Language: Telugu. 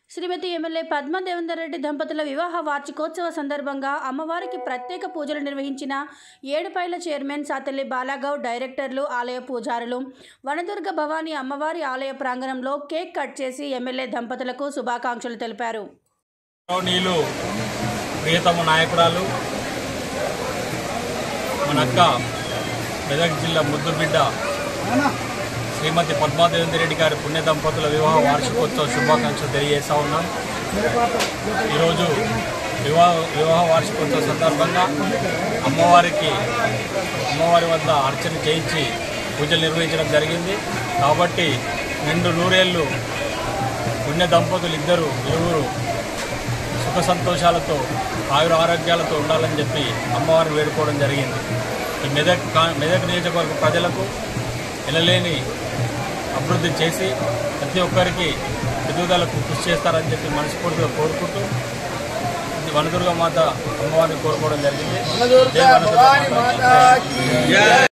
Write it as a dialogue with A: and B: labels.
A: శ్రీమతి ఎమ్మెల్యే పద్మ దేవేందర్ రెడ్డి దంపతుల వివాహ వార్షికోత్సవ సందర్భంగా అమ్మవారికి ప్రత్యేక పూజలు నిర్వహించిన ఏడుపైల చైర్మన్ సాతల్లి బాలాగౌడ్ డైరెక్టర్లు ఆలయ పూజారులు వనదుర్గ భవానీ అమ్మవారి ఆలయ ప్రాంగణంలో కేక్ కట్ చేసి ఎమ్మెల్యే దంపతులకు శుభాకాంక్షలు తెలిపారు
B: గౌరవనీయులు ప్రియతమ నాయకురాలు మన అక్క మెదక్ జిల్లా ముద్దుబిడ్డ శ్రీమతి పద్మాదేవేంద్ర రెడ్డి గారి పుణ్య దంపతుల వివాహ వార్షికోత్సవ శుభాకాంక్షలు తెలియజేస్తా ఉన్నాం ఈరోజు వివాహ వివాహ వార్షికోత్సవ సందర్భంగా అమ్మవారికి అమ్మవారి వద్ద అర్చన చేయించి పూజలు నిర్వహించడం జరిగింది కాబట్టి నిండు నూరేళ్ళు పుణ్య దంపతులు ఇద్దరు ఇరువురు సుఖ సంతోషాలతో ఆయుర ఆరోగ్యాలతో ఉండాలని చెప్పి అమ్మవారిని వేడుకోవడం జరిగింది ఈ మెదక్ కా- మెదక్ నియోజకవర్గ ప్రజలకు ఎనలేని అభివృద్ధి చేసి ప్రతి ఒక్కరికి ఎదుగుదలకు కృషి చేస్తారని చెప్పి మనస్ఫూర్తిగా కోరుకుంటూ ఇది వనదుర్గ మాత అమ్మవారిని కోరుకోవడం జరిగింది జై వనదుర్గ మాత